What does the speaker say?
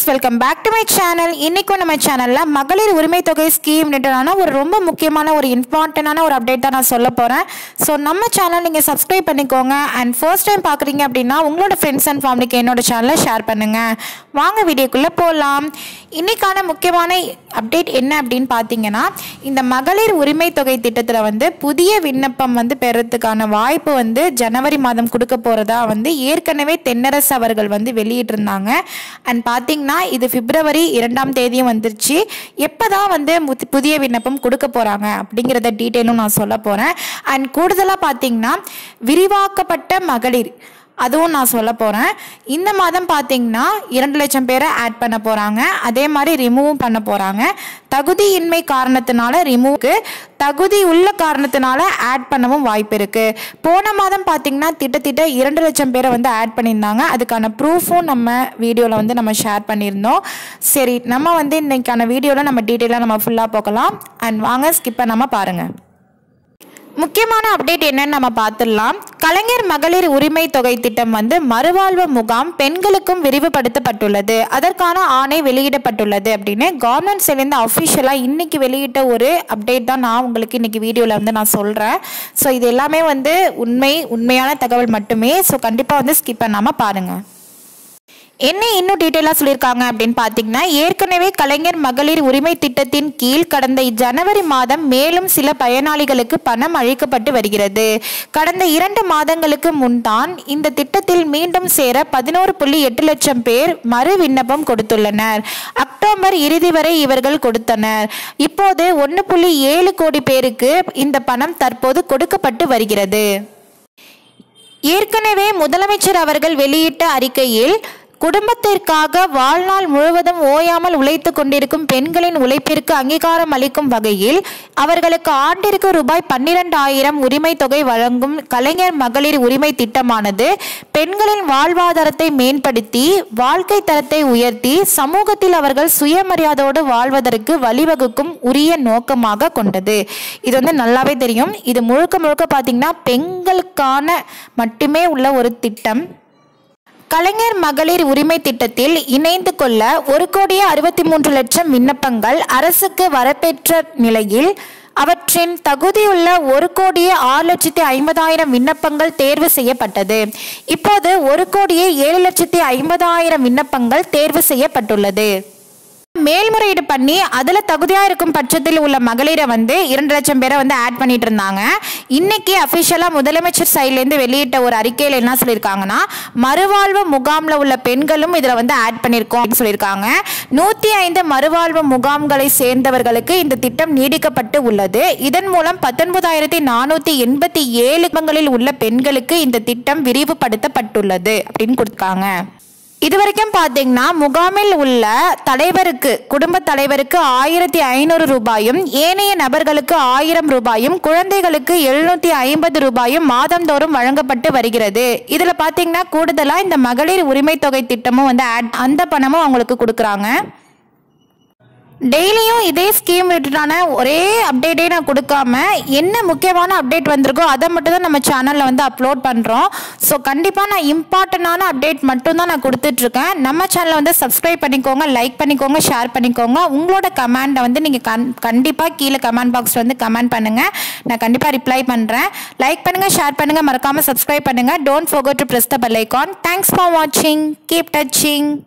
welcome back to my channel இன்றைக்கும் நம்ம சேனலில் மகளிர் உரிமை தொகை ஸ்கீம் ரிலேட்டடான ஒரு ரொம்ப முக்கியமான ஒரு இம்பார்ட்டண்டான ஒரு அப்டேட் தான் நான் சொல்ல போகிறேன் ஸோ நம்ம சேனல் நீங்கள் சப்ஸ்கிரைப் பண்ணிக்கோங்க அண்ட் ஃபர்ஸ்ட் டைம் பார்க்குறீங்க அப்படின்னா உங்களோட ஃப்ரெண்ட்ஸ் அண்ட் ஃபேமிலிக்கு என்னோட சேனலை ஷேர் பண்ணுங்கள் வாங்க வீடியோக்குள்ளே போகலாம் இன்றைக்கான முக்கியமான அப்டேட் என்ன அப்படின்னு பார்த்தீங்கன்னா இந்த மகளிர் உரிமை தொகை திட்டத்தில் வந்து புதிய விண்ணப்பம் வந்து பெறத்துக்கான வாய்ப்பு வந்து ஜனவரி மாதம் கொடுக்க போகிறதா வந்து ஏற்கனவே தென்னரசு அவர்கள் வந்து வெளியிட்டிருந்தாங்க அண்ட் பார்த்தீங்கன்னா இது பிப்ரவரி இரண்டாம் தேதியும் வந்துருச்சு எப்போ தான் வந்து முத்- புதிய விண்ணப்பம் கொடுக்க போகிறாங்க அப்படிங்கிறத டீட்டெயிலும் நான் சொல்ல போகிறேன் அண்ட் கூடுதலாக பார்த்தீங்கன்னா விரிவாக்கப்பட்ட மகளிர் அதுவும் நான் சொல்ல போகிறேன் இந்த மாதம் பார்த்தீங்கன்னா இரண்டு லட்சம் பேரை ஆட் பண்ண போகிறாங்க அதே மாதிரி ரிமூவும் பண்ண போகிறாங்க தகுதியின்மை காரணத்தினால ரிமூவ்க்கு தகுதி உள்ள காரணத்தினால ஆட் பண்ணவும் வாய்ப்பு இருக்குது போன மாதம் பார்த்தீங்கன்னா திட்டத்திட்ட இரண்டு லட்சம் பேரை வந்து ஆட் பண்ணியிருந்தாங்க அதுக்கான ப்ரூஃபும் நம்ம வீடியோவில் வந்து நம்ம ஷேர் பண்ணியிருந்தோம் சரி நம்ம வந்து இன்னைக்கான வீடியோவில் நம்ம டீட்டெயிலாக நம்ம ஃபுல்லாக போகலாம் அண்ட் வாங்க ஸ்கிப் பண்ணாமல் பாருங்கள் முக்கியமான அப்டேட் என்னன்னு நம்ம பார்த்துடலாம் கலைஞர் மகளிர் உரிமை தொகை திட்டம் வந்து மறுவாழ்வு முகாம் பெண்களுக்கும் விரிவுபடுத்தப்பட்டுள்ளது அதற்கான ஆணை வெளியிடப்பட்டுள்ளது அப்படின்னு கவர்மெண்ட் சைட்லேருந்து அஃபிஷியலாக இன்னைக்கு வெளியிட்ட ஒரு அப்டேட் தான் நான் உங்களுக்கு இன்னைக்கு வீடியோவில் வந்து நான் சொல்கிறேன் ஸோ இது எல்லாமே வந்து உண்மை உண்மையான தகவல் மட்டுமே ஸோ கண்டிப்பாக வந்து ஸ்கிப் பண்ணாமல் பாருங்கள் என்ன இன்னும் டீட்டெயிலாக சொல்லியிருக்காங்க அப்படின்னு பார்த்தீங்கன்னா ஏற்கனவே கலைஞர் மகளிர் உரிமை திட்டத்தின் கீழ் கடந்த ஜனவரி மாதம் மேலும் சில பயனாளிகளுக்கு பணம் அளிக்கப்பட்டு வருகிறது கடந்த இரண்டு மாதங்களுக்கு முன்தான் இந்த திட்டத்தில் மீண்டும் சேர பதினோரு புள்ளி எட்டு லட்சம் பேர் மறு விண்ணப்பம் கொடுத்துள்ளனர் அக்டோபர் இறுதி வரை இவர்கள் கொடுத்தனர் இப்போது ஒன்று புள்ளி ஏழு கோடி பேருக்கு இந்த பணம் தற்போது கொடுக்கப்பட்டு வருகிறது ஏற்கனவே முதலமைச்சர் அவர்கள் வெளியிட்ட அறிக்கையில் குடும்பத்திற்காக வாழ்நாள் முழுவதும் ஓயாமல் உழைத்து கொண்டிருக்கும் பெண்களின் உழைப்பிற்கு அங்கீகாரம் அளிக்கும் வகையில் அவர்களுக்கு ஆண்டிற்கு ரூபாய் பன்னிரண்டாயிரம் உரிமை தொகை வழங்கும் கலைஞர் மகளிர் உரிமை திட்டமானது பெண்களின் வாழ்வாதாரத்தை மேம்படுத்தி வாழ்க்கை தரத்தை உயர்த்தி சமூகத்தில் அவர்கள் சுயமரியாதையோடு வாழ்வதற்கு வழிவகுக்கும் உரிய நோக்கமாக கொண்டது இது வந்து நல்லாவே தெரியும் இது முழுக்க முழுக்க பார்த்தீங்கன்னா பெண்களுக்கான மட்டுமே உள்ள ஒரு திட்டம் கலைஞர் மகளிர் உரிமை திட்டத்தில் இணைந்து கொள்ள ஒரு கோடியே அறுபத்தி மூன்று லட்சம் விண்ணப்பங்கள் அரசுக்கு வரப்பெற்ற நிலையில் அவற்றின் தகுதியுள்ள ஒரு கோடியே ஆறு லட்சத்தி ஐம்பதாயிரம் விண்ணப்பங்கள் தேர்வு செய்யப்பட்டது இப்போது ஒரு கோடியே ஏழு லட்சத்தி ஐம்பதாயிரம் விண்ணப்பங்கள் தேர்வு செய்யப்பட்டுள்ளது மேல்முறையீடு பண்ணி அதில் தகுதியாக இருக்கும் பட்சத்தில் உள்ள மகளிரை வந்து இரண்டு லட்சம் பேரை வந்து ஆட் பண்ணிட்டு இருந்தாங்க இன்னைக்கு அஃபிஷியலாக முதலமைச்சர் சைட்லேருந்து வெளியிட்ட ஒரு அறிக்கையில் என்ன சொல்லியிருக்காங்கன்னா மறுவாழ்வு முகாமில் உள்ள பெண்களும் இதில் வந்து ஆட் பண்ணியிருக்கோம் அப்படின்னு சொல்லியிருக்காங்க நூற்றி ஐந்து மறுவாழ்வு முகாம்களை சேர்ந்தவர்களுக்கு இந்த திட்டம் நீடிக்கப்பட்டு உள்ளது இதன் மூலம் பத்தொன்பதாயிரத்தி நானூற்றி எண்பத்தி ஏழு குடும்பங்களில் உள்ள பெண்களுக்கு இந்த திட்டம் விரிவுபடுத்தப்பட்டுள்ளது அப்படின்னு கொடுத்தாங்க இதுவரைக்கும் பார்த்தீங்கன்னா முகாமில் உள்ள தலைவருக்கு குடும்ப தலைவருக்கு ஆயிரத்தி ஐநூறு ரூபாயும் ஏனைய நபர்களுக்கு ஆயிரம் ரூபாயும் குழந்தைகளுக்கு எழுநூத்தி ஐம்பது ரூபாயும் மாதந்தோறும் வழங்கப்பட்டு வருகிறது இதுல பார்த்தீங்கன்னா கூடுதலா இந்த மகளிர் உரிமை தொகை திட்டமும் வந்து add- அந்த பணமும் அவங்களுக்கு கொடுக்குறாங்க டெய்லியும் இதே ஸ்கீம் ரிலேட்டடான ஒரே அப்டேட்டே நான் கொடுக்காம என்ன முக்கியமான அப்டேட் வந்திருக்கோ அதை மட்டும் தான் நம்ம சேனலில் வந்து அப்லோட் பண்ணுறோம் ஸோ கண்டிப்பாக நான் இம்பார்ட்டண்டான அப்டேட் மட்டும் தான் நான் கொடுத்துட்ருக்கேன் நம்ம சேனலை வந்து சப்ஸ்கிரைப் பண்ணிக்கோங்க லைக் பண்ணிக்கோங்க ஷேர் பண்ணிக்கோங்க உங்களோட கமெண்டை வந்து நீங்கள் கண் கண்டிப்பாக கீழே கமெண்ட் பாக்ஸ் வந்து கமெண்ட் பண்ணுங்கள் நான் கண்டிப்பாக ரிப்ளை பண்ணுறேன் லைக் பண்ணுங்கள் ஷேர் பண்ணுங்கள் மறக்காமல் சப்ஸ்கிரைப் பண்ணுங்கள் don't forget to press the bell icon thanks for வாட்சிங் கீப் டச்சிங்